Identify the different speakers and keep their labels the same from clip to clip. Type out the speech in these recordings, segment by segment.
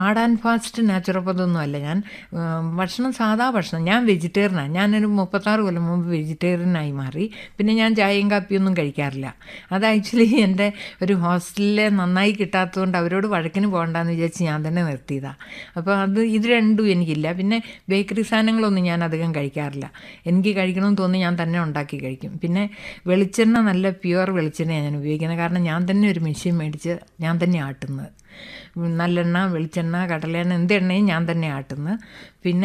Speaker 1: hard and fast നാച്ചുറോപ്പതൊന്നും അല്ല ഞാൻ ഉം, ഭക്ഷണം സാധാ ഭക്ഷണം ഞാൻ വെജിറ്റേറിയനാണ് ഞാനൊരു മുപ്പത്താറ് കൊല്ലം മുമ്പ് വെജിറ്റേറിയനായി മാറി പിന്നെ ഞാൻ ചായയും കാപ്പിയൊന്നും കഴിക്കാറില്ല അത് ആക്ച്വലി എൻ്റെ ഒരു ഹോസ്റ്റലിലെ നന്നായി കിട്ടാത്തതുകൊണ്ട് അവരോട് വഴക്കിന് പോകണ്ടെന്ന് വിചാരിച്ച് ഞാൻ തന്നെ നിർത്തിയതാണ് അപ്പോൾ അത് ഇത് രണ്ടും എനിക്കില്ല പിന്നെ ബേക്കറി സാധനങ്ങളൊന്നും ഞാൻ അധികം കഴിക്കാറില്ല എനിക്ക് കഴിക്കണമെന്ന് തോന്നി ഞാൻ തന്നെ ഉണ്ടാക്കി കഴിക്കും പിന്നെ വെളിച്ചെണ്ണ നല്ല പ്യുവർ വെളിച്ചെണ്ണയാണ് ഞാൻ ഉപയോഗിക്കുന്നത് കാരണം ഞാൻ തന്നെ ഒരു മെഷീൻ മേടിച്ച് ഞാൻ തന്നെ ആട്ടുന്നത് ഉം, നല്ലെണ്ണ വെളിച്ചെണ്ണ കടലെണ്ണ എന്ത് എണ്ണയും ഞാൻ തന്നെ ആട്ടുന്നത് പിന്നെ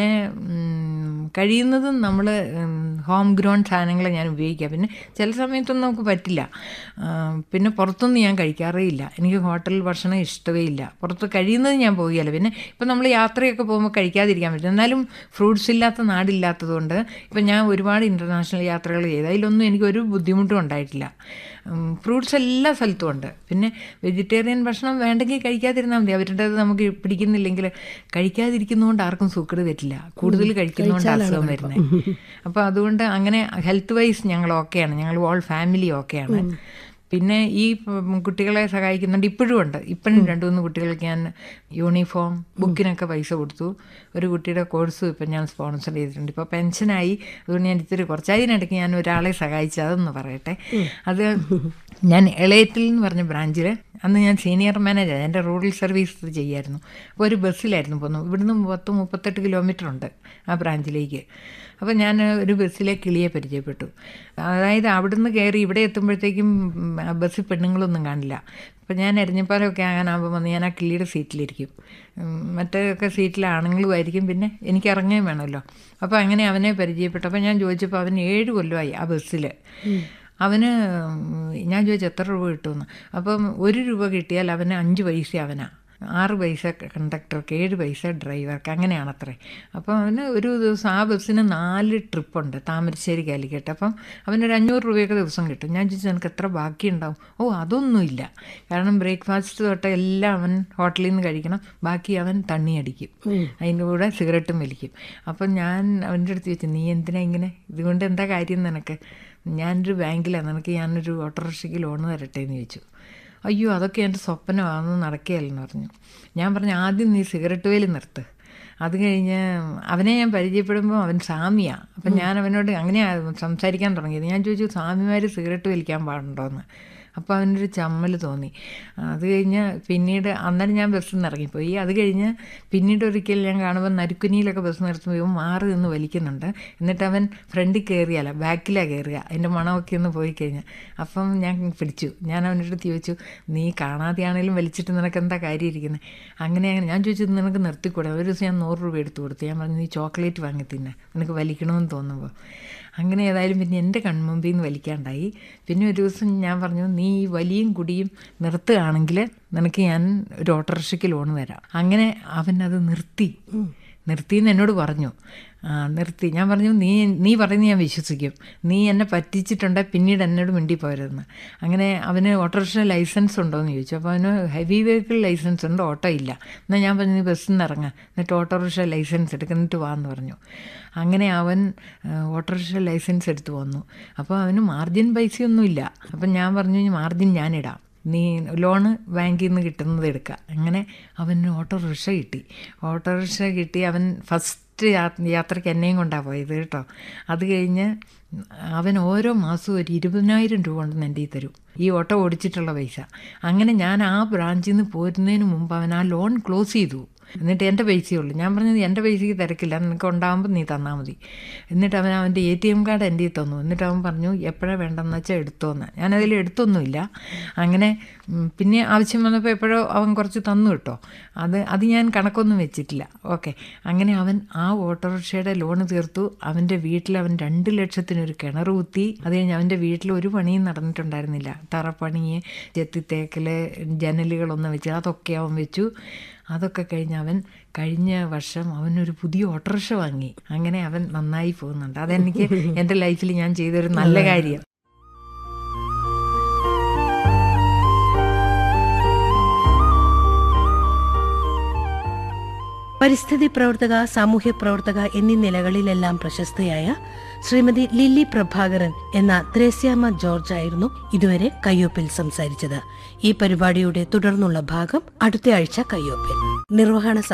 Speaker 1: ഉം, കഴിയുന്നതും നമ്മൾ ഹോം ഗ്രോൺ സാധനങ്ങൾ ഞാൻ ഉപയോഗിക്കുക പിന്നെ ചില സമയത്തൊന്നും നമുക്ക് പറ്റില്ല ആ, പിന്നെ പുറത്തൊന്നും ഞാൻ കഴിക്കാറേ ഇല്ല എനിക്ക് ഹോട്ടൽ ഭക്ഷണം ഇഷ്ടമേ ഇല്ല പുറത്ത് കഴിയുന്നത് ഞാൻ പോവുകയല്ല പിന്നെ ഇപ്പം നമ്മൾ യാത്രയൊക്കെ പോകുമ്പോൾ കഴിക്കാതിരിക്കാൻ പറ്റും എന്നാലും ഫ്രൂട്ട്സ് ഇല്ലാത്ത നാടില്ലാത്തതുകൊണ്ട് ഇപ്പം ഞാൻ ഒരുപാട് ഇൻ്റർനാഷണൽ യാത്രകൾ ചെയ്തു അതിലൊന്നും എനിക്ക് ഒരു ബുദ്ധിമുട്ടും ഉണ്ടായിട്ടില്ല ഫ്രൂട്ട്സ് എല്ലാ സ്ഥലത്തും ഉണ്ട് പിന്നെ വെജിറ്റേറിയൻ ഭക്ഷണം വേണ്ടെങ്കിൽ കഴിക്കാതിരുന്നാൽ മതി അവരുടേത് നമുക്ക് പിടിക്കുന്നില്ലെങ്കിൽ കഴിക്കാതിരിക്കുന്നതുകൊണ്ട് ആർക്കും സൂക്കട് വരില്ല കൂടുതൽ കഴിക്കുന്നതുകൊണ്ട് അസുഖം വരുന്നത് അപ്പോൾ അതുകൊണ്ട് അങ്ങനെ ഹെൽത്ത് വൈസ് ഞങ്ങൾ ഓക്കെയാണ് ഞങ്ങൾ ഓൾ ഫാമിലി ഓക്കെയാണ് പിന്നെ ഈ ഉം, കുട്ടികളെ സഹായിക്കുന്നുണ്ട് ഇപ്പോഴും ഉണ്ട് ഇപ്പോഴും രണ്ട് മൂന്ന് കുട്ടികൾക്ക് ഞാൻ യൂണിഫോം ബുക്കിനൊക്കെ പൈസ കൊടുത്തു ഒരു കുട്ടിയുടെ കോഴ്സും ഇപ്പം ഞാൻ സ്പോൺസർ ചെയ്തിട്ടുണ്ട് ഇപ്പോൾ പെൻഷനായി അതുകൊണ്ട് ഞാൻ ഇത്തിരി കുറച്ചായി ഇതിനിടയ്ക്ക് ഞാൻ ഒരാളെ സഹായിച്ചു അതൊന്ന് പറയട്ടെ അത് ഞാൻ എളേറ്റിൽ എന്ന് പറഞ്ഞ ബ്രാഞ്ചിൽ അന്ന് ഞാൻ സീനിയർ മാനേജർ എൻ്റെ റൂറൽ സർവീസ് ചെയ്യായിരുന്നു അപ്പോൾ ഒരു ബസ്സിലായിരുന്നു പോന്നു ഇവിടുന്ന് പത്ത് മുപ്പത്തെട്ട് കിലോമീറ്റർ ഉണ്ട് ആ ബ്രാഞ്ചിലേക്ക് അപ്പോൾ ഞാൻ ഒരു ബസ്സിലെ കിളിയെ പരിചയപ്പെട്ടു അതായത് അവിടുന്ന് കയറി ഇവിടെ എത്തുമ്പോഴത്തേക്കും ഉം, ആ ബസ്സിൽ പെണ്ണുങ്ങളൊന്നും കാണില്ല അപ്പോൾ ഞാൻ എരഞ്ഞിപ്പാലമൊക്കെ ആകാനാകുമ്പോൾ വന്ന് ഞാൻ ആ കിളിയുടെ സീറ്റിലിരിക്കും ഉം, മറ്റൊക്കെ സീറ്റിൽ ആണുങ്ങളുമായിരിക്കും പിന്നെ എനിക്ക് ഇറങ്ങുകയും വേണമല്ലോ അപ്പോൾ അങ്ങനെ അവനെ പരിചയപ്പെട്ടു അപ്പോൾ ഞാൻ ചോദിച്ചപ്പോൾ അവൻ ഏഴ് കൊല്ലമായി ആ ബസ്സിൽ അവന് ഞാൻ ചോദിച്ചു എത്ര രൂപ കിട്ടുമെന്ന് അപ്പം ഒരു രൂപ കിട്ടിയാൽ അവന് അഞ്ച് പൈസ അവനാ ആറ് പൈസ കണ്ടക്ടർക്ക് ഏഴ് പൈസ ഡ്രൈവർക്ക് അങ്ങനെയാണത്രേ അപ്പം അവന് ഒരു ദിവസം ആ ബസ്സിന് നാല് ട്രിപ്പുണ്ട് താമരശ്ശേരി കാലിക്കട്ട് അപ്പം അവനൊരു അഞ്ഞൂറ് രൂപയൊക്കെ ദിവസം കിട്ടും ഞാൻ ചോദിച്ചു നിനക്ക് എത്ര ബാക്കി ഉണ്ടാവും ഓ അതൊന്നുമില്ല കാരണം ബ്രേക്ക്ഫാസ്റ്റ് തൊട്ട് എല്ലാം അവൻ ഹോട്ടലിൽ നിന്ന് കഴിക്കണം ബാക്കി അവൻ തണ്ണി അടിക്കും അതിൻ്റെ കൂടെ സിഗരറ്റും വലിക്കും അപ്പം ഞാൻ അവൻ്റെ അടുത്ത് ചോദിച്ചു നീ എന്തിനാ ഇങ്ങനെ ഇതുകൊണ്ട് എന്താ കാര്യം നിനക്ക് ഞാനൊരു ബാങ്കിലാണ് നിനക്ക് ഞാനൊരു ഓട്ടോറിക്ഷയ്ക്ക് ലോണ് തരട്ടെ എന്ന് ചോദിച്ചു അയ്യോ അതൊക്കെ എൻ്റെ സ്വപ്നമാണെന്ന് നടക്കുകയല്ലെന്ന് പറഞ്ഞു ഞാൻ പറഞ്ഞു ആദ്യം നീ സിഗരറ്റ് വേലി നിർത്ത് അത് കഴിഞ്ഞ് അവനെ ഞാൻ പരിചയപ്പെടുമ്പോൾ അവൻ സാമിയാണ് അപ്പം ഞാൻ അവനോട് അങ്ങനെയാണ് സംസാരിക്കാൻ തുടങ്ങിയത് ഞാൻ ചോദിച്ചു സ്വാമിമാർ സിഗരറ്റ് വലിക്കാൻ പാടുണ്ടോയെന്ന് അപ്പോൾ അവനൊരു ചമ്മൽ തോന്നി അത് കഴിഞ്ഞ് പിന്നീട് അന്നേരം ഞാൻ ബസ്സിൽ നിന്ന് ഇറങ്ങിപ്പോയി അത് കഴിഞ്ഞ് പിന്നീട് ഒരിക്കൽ ഞാൻ കാണുമ്പോൾ നരുക്കുനിയിലൊക്കെ ബസ് നിർത്തുമ്പോൾ ഇവൻ മാറി നിന്ന് വലിക്കുന്നുണ്ട് എന്നിട്ട് അവൻ ഫ്രണ്ടിൽ കയറിയല്ല ബാക്കിലാണ് കയറുക അതിൻ്റെ മണമൊക്കെ ഒന്ന് പോയി കഴിഞ്ഞ് അപ്പം ഞാൻ പിടിച്ചു ഞാൻ അവൻ്റെ അടുത്ത് ചോദിച്ചു നീ കാണാതെയാണെങ്കിലും വലിച്ചിട്ട് നിനക്ക് എന്താ കാര്യം ഇരിക്കുന്നത് അങ്ങനെ അങ്ങനെ ഞാൻ ചോദിച്ചു നിനക്ക് നിർത്തിക്കൂടെ ഒരു ദിവസം ഞാൻ നൂറ് രൂപ എടുത്തു കൊടുത്തു ഞാൻ പറഞ്ഞു നീ ചോക്ലേറ്റ് വാങ്ങി തിന്നെ നിനക്ക് വലിക്കണമെന്ന് തോന്നുമ്പോൾ അങ്ങനെ ഏതായാലും പിന്നെ എൻ്റെ കൺമുമ്പിൽ നിന്ന് വലിക്കാണ്ടായി പിന്നെ ഒരു ദിവസം ഞാൻ പറഞ്ഞു നീ ഈ വലിയും കുടിയും നിർത്തുകയാണെങ്കിൽ നിനക്ക് ഞാൻ ഒരു ഓട്ടോറിക്ഷയ്ക്ക് ലോൺ തരാം അങ്ങനെ അവൻ അത് നിർത്തി നിർത്തിയെന്ന് എന്നോട് പറഞ്ഞു ആ നിർത്തി ഞാൻ പറഞ്ഞു നീ നീ പറയുന്നത് ഞാൻ വിശ്വസിക്കും നീ എന്നെ പറ്റിച്ചിട്ടുണ്ട് പിന്നീട് എന്നോട് മിണ്ടി പോരുതെന്ന് അങ്ങനെ അവന് ഓട്ടോറിക്ഷ ലൈസൻസ് ഉണ്ടോ എന്ന് ചോദിച്ചു അപ്പോൾ അവന് ഹെവി വെഹിക്കിൾ ലൈസൻസ് ഉണ്ട് ഓട്ടോ ഇല്ല എന്നാൽ ഞാൻ പറഞ്ഞു നീ ബസ്സിൽ നിന്ന് ഇറങ്ങുക എന്നിട്ട് ഓട്ടോറിക്ഷ ലൈസൻസ് എടുക്കുന്നിട്ട് വാ എന്ന് പറഞ്ഞു അങ്ങനെ അവൻ ആ, ഓട്ടോറിക്ഷ ലൈസൻസ് എടുത്ത് വന്നു അപ്പോൾ അവന് മാർജിൻ പൈസയൊന്നുമില്ല അപ്പം ഞാൻ പറഞ്ഞു മാർജിൻ ഞാനിടാം നീ ലോണ് ബാങ്കിൽ നിന്ന് കിട്ടുന്നത് എടുക്കുക അങ്ങനെ അവന് ഓട്ടോറിക്ഷ കിട്ടി ഓട്ടോറിക്ഷ കിട്ടി അവൻ ഫസ്റ്റ് യാത്രയ്ക്ക് എന്നെയും കൊണ്ടാണ് പോയത് കേട്ടോ അത് കഴിഞ്ഞ് അവൻ ഓരോ മാസവും ഒരു ഇരുപതിനായിരം രൂപ കൊണ്ടെന്ന് എൻ്റെ ഈ തരും ഈ ഓട്ടോ ഓടിച്ചിട്ടുള്ള പൈസ അങ്ങനെ ഞാൻ ആ ബ്രാഞ്ചിൽ നിന്ന് പോരുന്നതിന് മുമ്പ് അവൻ ആ ലോൺ ക്ലോസ് ചെയ്തു എന്നിട്ട് എൻ്റെ പൈസയേ ഉള്ളൂ ഞാൻ പറഞ്ഞത് എൻ്റെ പൈസയ്ക്ക് തിരക്കില്ല നിനക്ക് ഉണ്ടാകുമ്പോൾ നീ തന്നാൽ മതി എന്നിട്ട് അവൻ അവൻ്റെ എ ടി എം കാർഡ് എൻ്റെ കയ്യിൽ തന്നു എന്നിട്ട് അവൻ പറഞ്ഞു എപ്പോഴാണ് വേണ്ടെന്ന് വെച്ചാൽ എടുത്തോന്ന് ഞാനതിൽ എടുത്തൊന്നുമില്ല അങ്ങനെ ഉം, പിന്നെ ആവശ്യം വന്നപ്പോൾ എപ്പോഴോ അവൻ കുറച്ച് തന്നു കേട്ടോ അത് അത് ഞാൻ കണക്കൊന്നും വെച്ചിട്ടില്ല ഓക്കെ അങ്ങനെ അവൻ ആ ഓട്ടോറിക്ഷയുടെ ലോണ് തീർത്തു അവൻ്റെ വീട്ടിൽ അവൻ രണ്ട് ലക്ഷത്തിനൊരു കിണർ കുത്തി അത് കഴിഞ്ഞ് അവൻ്റെ വീട്ടിൽ ഒരു പണിയും നടന്നിട്ടുണ്ടായിരുന്നില്ല തറപ്പണി ചെത്തിത്തേക്കൽ ജനലുകളൊന്നും വെച്ച് അതൊക്കെ അവൻ വെച്ചു അതൊക്കെ കഴിഞ്ഞ് അവൻ കഴിഞ്ഞ വർഷം അവനൊരു പുതിയ ഓട്ടോറിക്ഷ വാങ്ങി അങ്ങനെ അവൻ നന്നായി പോകുന്നുണ്ട് അതെനിക്ക് എൻ്റെ ലൈഫിൽ ഞാൻ ചെയ്തൊരു നല്ല കാര്യം
Speaker 2: പരിസ്ഥിതി പ്രവർത്തക സാമൂഹ്യ പ്രവർത്തക എന്നീ നിലകളിലെല്ലാം പ്രശസ്തയായ ശ്രീമതി ലില്ലി പ്രഭാകരൻ എന്ന ത്രേസ്യാമ്മ ജോർജ് ആയിരുന്നു ഇതുവരെ കയ്യൊപ്പിൽ സംസാരിച്ചത് ഈ പരിപാടിയുടെ തുടർന്നുള്ള ഭാഗം അടുത്തയാഴ്ച കയ്യൊപ്പിൽ നിർവഹണ